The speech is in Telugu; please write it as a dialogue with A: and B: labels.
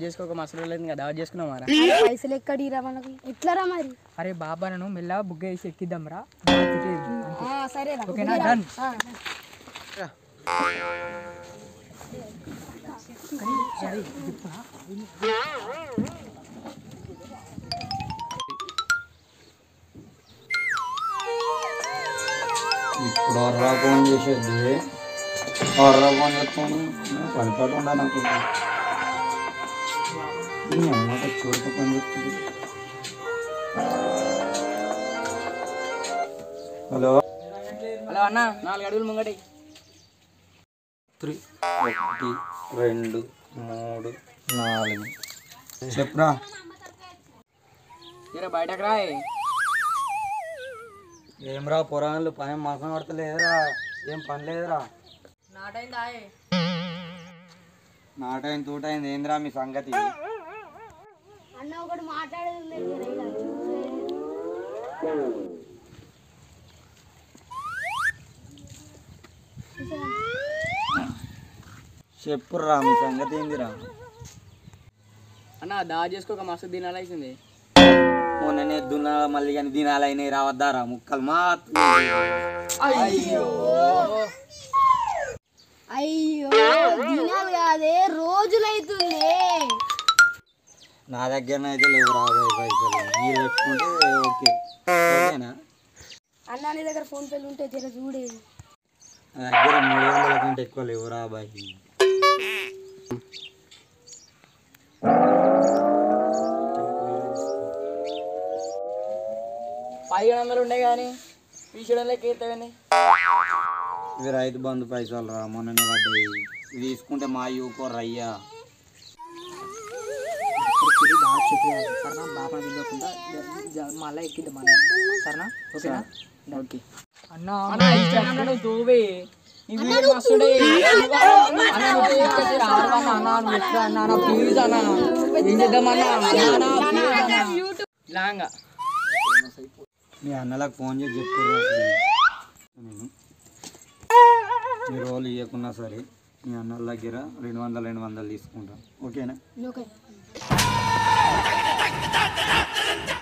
A: చేసుకోక మసలు లేదు కదా దావత్ చేసుకున్నాం రా
B: పైసలు ఎక్కడిరా మనకు ఎట్లరా మరి
C: అరే బాబా నన్ను మెల్లగా బుగ్గ వేసి ఎక్కిద్దాం రా
B: ఆ, సరేరా
C: ఓకేనా డన్
B: ఆ,
D: ఇప్పుడు అర్రా ఫోన్ చేసేది అర్రా ఫోన్ చేస్తాను పనిపాటు ఉండాలి నాకు ఈ అమ్మాట చూడక పని చెప్తుంది హలో
A: హలో అన్న నాలుగు అడుగులు ముంగటి
D: త్రీ ఒకటి రెండు మూడు నాలుగు చెప్పురా
A: జర బయటకు రాయ్
D: ఏమరా పొరాలు పని మాసం పడతలేదురా ఏం పని లేదురా నాటైంది తూటైంది ఏందిరా మీ సంగతి
B: అన్న ఒకటి మాట్లాడేది ఉంది జర ఇలా
D: చెప్పురా మీ సంగతి ఏందిరా
A: అన్న దావత్ చేసుకోక మస్తు దినాలు అవుతుంది
D: మొన్ననే దున్నాల మళ్ళీ కానీ దినాలైనాయి రావద్దారా ముక్కలు మాత్రం
B: అయ్యో దినాలు కాదే రోజులైతుంది
D: నా దగ్గర అయితే లేవు రాబోయే పైసలు మీరు పెట్టుకుంటే ఓకే ఓకేనా
B: అన్న నీ దగ్గర ఫోన్ పేలు ఉంటే జర చూడేది
D: నా దగ్గర మూడు వందల కంటే ఎక్కువ లేవు రాబాయ్
A: పదిహేను వందలు ఉండే కానీ తీసేయడం లెక్క ఎత్తవని
D: ఇవి రైతు బంధు పైసలు రా మొన్ననే పడ్డాయి ఇవి తీసుకుంటే మా యువకోర్రు అయ్యా
C: సరేనా బాబా వెళ్ళకుండా మళ్ళీ ఎక్కిద్దాం అన్న సరేనా ఓకేనా
A: ఓకే
C: అన్న
A: అన్న ఇచ్చాను తూవే ఈ వీడియో మస్తు ఉండే. అన్న నువ్వు తీసుకొచ్చి రా. అన్న, అన్న, నువ్వు ఎట్లా అన్న, అన్న, ప్లీజ్ అన్న. ఏం చేద్దాం అన్న? అన్న, అన్న, ప్లీజ్ అన్న. లాంగా
D: మీ అన్నలకు ఫోన్ చేసి చెప్పుర్రా నేను మీ రోజులు ఇవ్వకున్నా సరే మీ అన్నల దగ్గర రెండు వందలు రెండు వందలు తీసుకుంటాం ఓకేనా
B: ఓకే